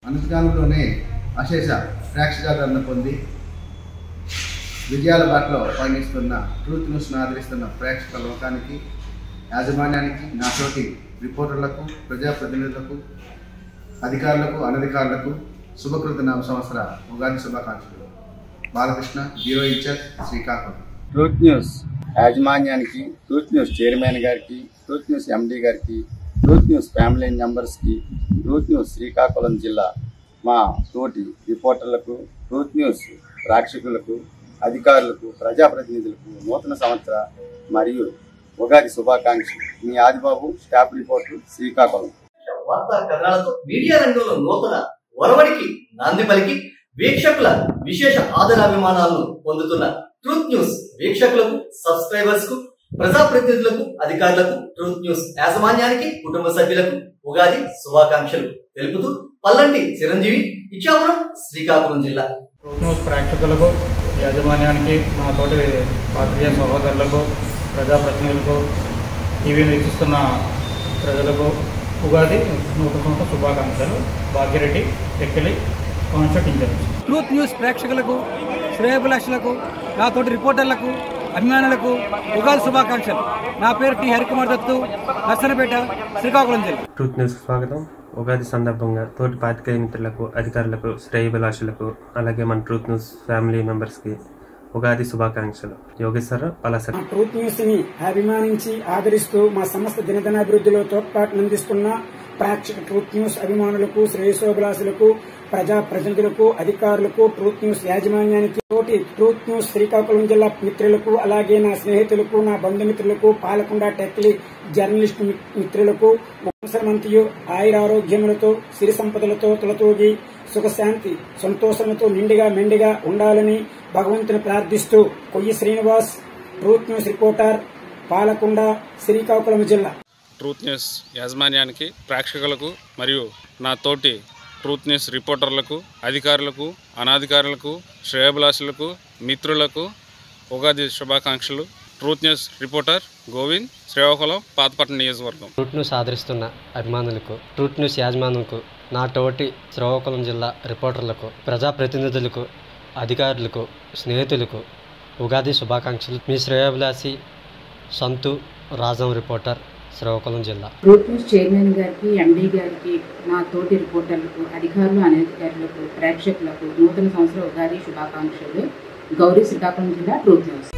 అనతికాలంలోనే అశేష ప్రేక్షకాదరణ పొంది విజయాల బాటలో పయనిస్తున్న ట్రూత్ న్యూస్ను ఆదరిస్తున్న ప్రేక్షక లోకానికి యాజమాన్యానికి నాతోటి రిపోర్టర్లకు ప్రజాప్రతినిధులకు అధికారులకు అనధికారులకు శుభకృత నామ సంవత్సర ఉగాది శుభాకాంక్షలు Balakrishna bureau incharge Srikakulam Truth News యాజమాన్యానికి ట్రూత్ న్యూస్ చైర్మన్ గారికి ట్రూత్ న్యూస్ ఎండి గారికి ట్రూత్ న్యూస్ ఫ్యామిలీ మెంబర్స్కి ట్రూత్ న్యూస్ శ్రీకాకుళం జిల్లా మా తోటి రిపోర్టర్లకు ట్రూత్ న్యూస్ ప్రేక్షకులకు అధికారులకు ప్రజాప్రతినిధులకు నూతన సంవత్సర మరియు ఉగాది శుభాకాంక్షలు మీ ఆదిబాబు స్టాఫ్ రిపోర్టర్ శ్రీకాకుళం వార్తా కథనాలతో మీడియా రంగంలో నూతన ఒరవడికి నాంది పలికి వీక్షకుల విశేష ఆదరాభిమానాలను పొందుతున్న ట్రూత్ న్యూస్ వీక్షకులకు సబ్స్క్రైబర్స్ కు ప్రజాప్రతినిధులకు అధికారులకు ట్రూత్ న్యూస్ యాజమాన్యానికి కుటుంబ సభ్యులకు ఉగాది శుభాకాంక్షలు తెలుపుతూ పల్లంటి చిరంజీవి ఇచ్చాపురం శ్రీకాకుళం జిల్లా న్యూస్ ప్రేక్షకులకు యాజమాన్యానికి మా తోటి పాత్రికేయ సహోదరులకు ప్రజాప్రతినిధులకు టీవీని వీక్షిస్తున్న ప్రజలకు ఉగాది నూతన సంవత్సర శుభాకాంక్షలు Bhagyareddy Tekkali constituency incharge Truth News ప్రేక్షకులకు శ్రేయభిలాషులకు నా తోటి రిపోర్టర్లకు అభిమానులకు ఉగాది శుభాకాంక్షలు నా పేరు టి హరికుమార్ దత్తు నర్సనపేట శ్రీకాకుళం జిల్లా ట్రూత్ న్యూస్ స్వాగతం ఉగాది సందర్భంగా తోటి పాతికేయ మిత్రులకు అధికారులకు శ్రేయభిలాషులకు అలాగే మన ట్రూత్ న్యూస్ ఫ్యామిలీ మెంబర్స్కి ఉగాది శుభాకాంక్షలు యోగేశ్వర పలాసర్ ట్రూత్ న్యూస్ ని అభిమానించి ఆదరిస్తూ మా సంస్థ దినదినాభివృద్ధిలో తోడ్పాటును అందిస్తున్న ప్రేక్షక ట్రూత్ న్యూస్ అభిమానులకు శ్రేయసోభిలాసులకు ప్రజా ప్రతినిధులకు అధికారులకు ట్రూత్ న్యూస్ యాజమాన్యానికి తోటి ట్రూత్ న్యూస్ శ్రీకాకుళం జిల్లా మిత్రులకు అలాగే నా స్నేహితులకు నా బంధుమిత్రులకు పాలకొండ టెక్లీ జర్నలిస్టు మి- మిత్రులకు వంశమంతియు ఆయురారోగ్యములతో సిరి సంపదలతో తులతూగి సుఖశాంతి సంతోషంతో నిండిగా మెండిగా ఉండాలని భగవంతుని ప్రార్థిస్తూ Koyyi Srinivas truth news reporter Palakonda Srikakulam జిల్లా ట్రూత్ న్యూస్ యాజమాన్యానికి ప్రేక్షకులకు మరియు నా తోటి ట్రూత్ న్యూస్ రిపోర్టర్లకు అధికారులకు అనాధికారులకు శ్రేయభిలాషులకు మిత్రులకు ఉగాది శుభాకాంక్షలు truth news reporter Govind Srikakulam Pathapatnam నియోజకవర్గం ట్రూట్ న్యూస్ ఆదరిస్తున్న అభిమానులకు ట్రూట్ న్యూస్ యాజమానులకు నా తోటి శ్రీకాకుళం జిల్లా రిపోర్టర్లకు ప్రజాప్రతినిధులకు అధికారులకు స్నేహితులకు ఉగాది శుభాకాంక్షలు మీ శ్రేయోభిలాషి సంతు రాజం రిపోర్టర్ శ్రీకాకుళం జిల్లా ట్రూత్ న్యూస్ చైర్మన్ గారికి ఎండీ గారికి నా తోటి రిపోర్టర్లకు అధికారులు అనధికారులకు ప్రేక్షకులకు నూతన సంవత్సర ఉగాది శుభాకాంక్షలు గౌరీ శ్రీకాకుళం జిల్లా ట్రూత్ న్యూస్